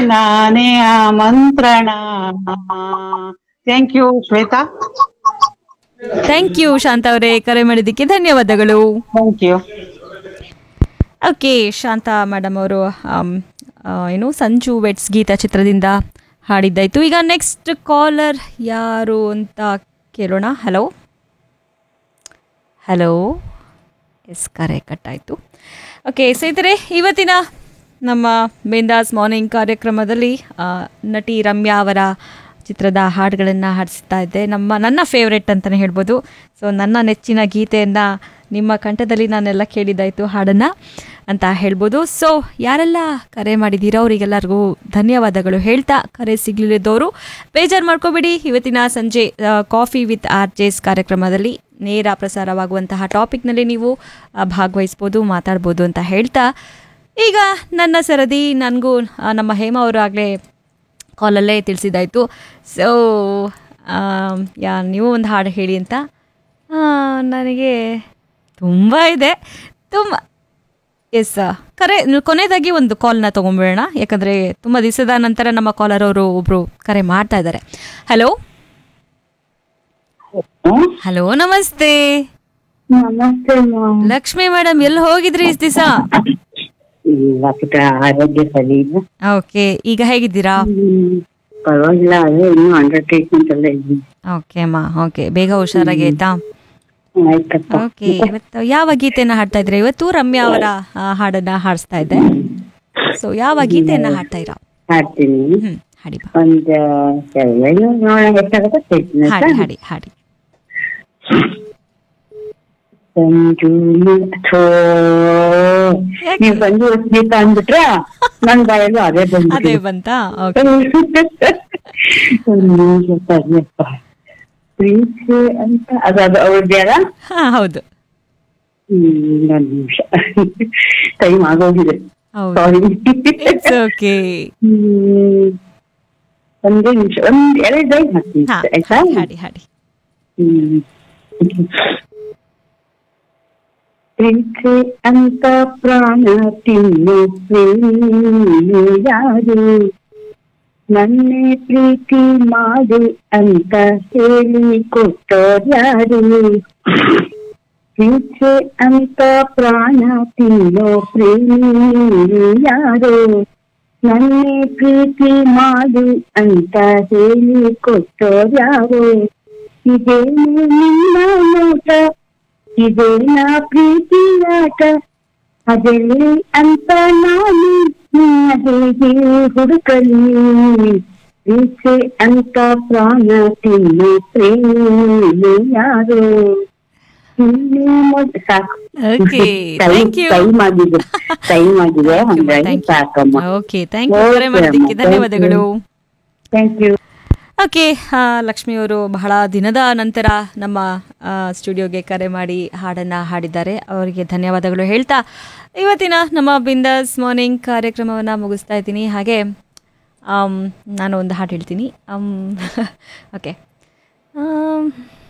ನಾನೇ ಆಮಂತ್ರಣ thank you Shweta thank you Shanta ಅವರೇ ಕರೆ ಮಾಡಿದ್ದಕ್ಕೆ ಧನ್ಯವಾದಗಳು thank you okay Shanta madam ಅವರು ಆಮ್, ಆ, ಏನು ಸಂಜು ವೆಟ್ಸ್ ಗೀತಾ ಚಿತ್ರದಿಂದ ಹಾಡಿದ್ದಾಯ್ತು ಈಗ ನೆಕ್ಸ್ಟ್ ಕಾಲರ್ ಯಾರು ಅಂತ ಕೇಳೋಣ ಹಲೋ ಹಲೋ ಎಸ್ ಕರೆ ಕಟ್ಟಾಯಿತು ಓಕೆ ಸ್ನೇಹಿತರೆ ಇವತ್ತಿನ ನಮ್ಮ ಬಿಂದಾಸ್ ಮಾರ್ನಿಂಗ್ ಕಾರ್ಯಕ್ರಮದಲ್ಲಿ ಆ, ನಟಿ ರಮ್ಯಾ ಅವರ ಚಿತ್ರದ ಹಾಡುಗಳನ್ನು ಹಾಡಿಸ್ತಾ ಇದ್ದೆ ನಮ್ಮ ನನ್ನ ಫೇವ್ರೆಟ್ ಅಂತಲೇ ಹೇಳ್ಬೋದು ಸೊ ನನ್ನ ನೆಚ್ಚಿನ ಗೀತೆಯನ್ನು ನಿಮ್ಮ ಕಂಠದಲ್ಲಿ ನಾನೆಲ್ಲ ಕೇಳಿದ್ದಾಯಿತು ಹಾಡನ್ನು ಅಂತ ಹೇಳ್ಬೋದು ಸೊ ಯಾರೆಲ್ಲ ಕರೆ ಮಾಡಿದ್ದೀರೋ ಅವರಿಗೆಲ್ಲರಿಗೂ ಧನ್ಯವಾದಗಳು ಹೇಳ್ತಾ ಕರೆ ಸಿಗಲಿದ್ದವರು ಬೇಜಾರು ಮಾಡ್ಕೋಬೇಡಿ ಇವತ್ತಿನ ಸಂಜೆ ಆ, ಕಾಫಿ ವಿತ್ ಆರ್ ಜೇಸ್ ಕಾರ್ಯಕ್ರಮದಲ್ಲಿ ನೇರ ಪ್ರಸಾರವಾಗುವಂತಹ ಟಾಪಿಕ್ನಲ್ಲಿ ನೀವು ಆ, ಭಾಗವಹಿಸ್ಬೋದು ಮಾತಾಡ್ಬೋದು ಅಂತ ಹೇಳ್ತಾ ಈಗ ನನ್ನ ಸರದಿ ನನಗೂ ಆ, ನಮ್ಮ ಹೇಮ ಅವರು ಆಗಲೇ ಕಾಲಲ್ಲೇ ತಿಳಿಸಿದ್ದಾಯಿತು ಸೊ ಯಾ ನೀವು ಒಂದು ಹಾಡು ಹೇಳಿ ಅಂತ ಆ, ನನಗೆ ತುಂಬ ಇದೆ ತುಂಬ ಎಸ್ ಕರೆ ಕೊನೆಯದಾಗಿ ಒಂದು ಕಾಲ್ನ ತೊಗೊಂಬಿಡೋಣ ಯಾಕಂದರೆ ತುಂಬ ದಿವಸದ ನಂತರ ನಮ್ಮ ಕಾಲರ್ ಅವರು ಒಬ್ಬರು ಕರೆ ಮಾಡ್ತಾ ಇದ್ದಾರೆ ಹಲೋ ಹಲೋ ನಮಸ್ತೆ ನಮಸ್ತೆ ಮ್ಯಾಮ್ ಲಕ್ಷ್ಮಿ ಮೇಡಮ್ ಎಲ್ಲಿ ಹೋಗಿದ್ರಿ ಇಷ್ಟು ದಿವಸ ಇಲ್ಲ ಪುಟ್ಟ ಆರೋಗ್ಯ ಸರಿ ಇಲ್ಲ ಓಕೆ ಈಗ ಹೇಗಿದ್ದೀರಾ ಹ್ಮ್. ಪರವಾಗಿಲ್ಲ ಅದೇ ಇನ್ನು ಅಂಡರ್ ಟ್ರೀಟ್ಮೆಂಟ್ ಎಲ್ಲ ಇದ್ದೀನಿ ಓಕೆ ಅಮ್ಮ ಓಕೆ ಬೇಗ ಹುಷಾರಾಗಿ ಆಯ್ತಾ ಆಯ್ತಪ್ಪ ಓಕೆ ಇವತ್ತು ಯಾವ ಗೀತೆನ ಹಾಡ್ತಾ ಇದ್ರೆ ಇವತ್ತು ರಮ್ಯಾ ಅವರ ಆ, ಹಾಡನ್ನ ಹಾಡಿಸ್ತಾ ಇದ್ದೆ ಸೊ ಯಾವ ಗೀತೆಯನ್ನ ಹಾಡ್ತಾ ಇರಾ ಹಾಡ್ತೀನಿ ಹ್ಮ್ ಹಾಡಿ ಬಾ ಒಂದ್ ಎಲ್ಲ ನೋಡೋಣ ಎಷ್ಟಾಗುತ್ತೆ ಹೇಳ್ತೀನಿ ಹಾಡಿ ಹಾಡಿ ಹಾಡಿ ಸಂಜು ಥೋ ಯಾಕೆ? ನೀವು ಸಂಜು ಸ್ಮಿತ ಅಂದ್ಬಿಟ್ರ ನನ್ ಬಾಯಲ್ಲೂ ಅದೇ ಅದೇ ಬಂದ್ಬಿಟ್ಟಿದೆ ಬಂತಾ ಓಕೆ ಒಂದ್ ನಿಮಿಷ ತಡ್ರಪ್ಪ. ಪ್ರೀತಿ ಅಂತ ಅದು ಅದು ಅವ್ರದ್ಯಾರ ಹಾ ಹೌದು ಹ್ಮ್ ಒಂದ್ ನಿಮಿಷ ಟೈಮ್ ಆಗೋಗಿದೆ ಹೌದು ಸಾರಿ ಇಟ್ಸ್ ಓಕೆ ಹ್ಮ್ ಒಂದೇ ನಿಮಿಷ ಒಂದ್ ಎರಡು ಲೈನ್ ಹಾಕ್ತೀನಿ ಹಾ ಆಯ್ತಾ ಹಾಡಿ ಹಾಡಿ ಹಾಡಿ ಹ್ಮ್ ಪ್ರೀತಿ ಅಂತ ಪ್ರಾಣ ತಿನ್ನು ಪ್ರೇಮಿ ಯಾರು ನನ್ನೇ ಪ್ರೀತಿ ಮಾಡು ಅಂತ ಹೇಳಿ ಕೊಟ್ಟೋರ್ಯಾರು ಪ್ರೀತಿ ಅಂತ ಪ್ರಾಣ ತಿನ್ನೋ ಪ್ರೇಮಿ ಯಾರು ನನ್ನೇ ಪ್ರೀತಿ ಮಾಡು ಅಂತ ಹೇಳಿ ಕೊಟ್ಟೋರ್ಯಾರು ಇದೇನು ನಿನ್ನ ನೋಟ ಇದೇನ ಪ್ರೀತಿ ಆಟ ಅದೆಲ್ಲಿ ಅಂತ ನಾನು ನಿನ್ನ ಹೇಗೆ ಹುಡುಕಲಿ ಪ್ರೀತಿ ಅಂತ ಪ್ರಾಣ ತಿನ್ನು ಪ್ರೇಮಿ ಯಾರು ಇಲ್ಲಿ ಮೊದ್- ಸಾಕು ಓಕೆ ಥ್ಯಾಂಕ್ ಯು ಟೈಮ್ ಆಗಿದೆ ಟೈಮ್ ಆಗಿದೆ ಹಂಗಾಗಿ ಸಾಕಮ್ಮ ಓಕೆ ಥ್ಯಾಂಕ್ ಯು ಕರೆ ಮಾಡೋದಕ್ಕೆ Okay, ಧನ್ಯವಾದಗಳು ಥ್ಯಾಂಕ್ ಯು ಓಕೆ ಲಕ್ಷ್ಮಿಯವರು ಬಹಳ ದಿನದ ನಂತರ ನಮ್ಮ ಆ, ಸ್ಟುಡಿಯೋಗೆ ಕರೆ ಮಾಡಿ ಹಾಡನ್ನು ಹಾಡಿದ್ದಾರೆ ಅವರಿಗೆ ಧನ್ಯವಾದಗಳು ಹೇಳ್ತಾ ಇವತ್ತಿನ ನಮ್ಮ ಬಿಂದಾಸ್ ಮಾರ್ನಿಂಗ್ ಕಾರ್ಯಕ್ರಮವನ್ನು ಮುಗಿಸ್ತಾ ಇದ್ದೀನಿ ಹಾಗೆ ಆಮ್, ನಾನು ಒಂದು ಹಾಡು ಹೇಳ್ತೀನಿ ಓಕೆ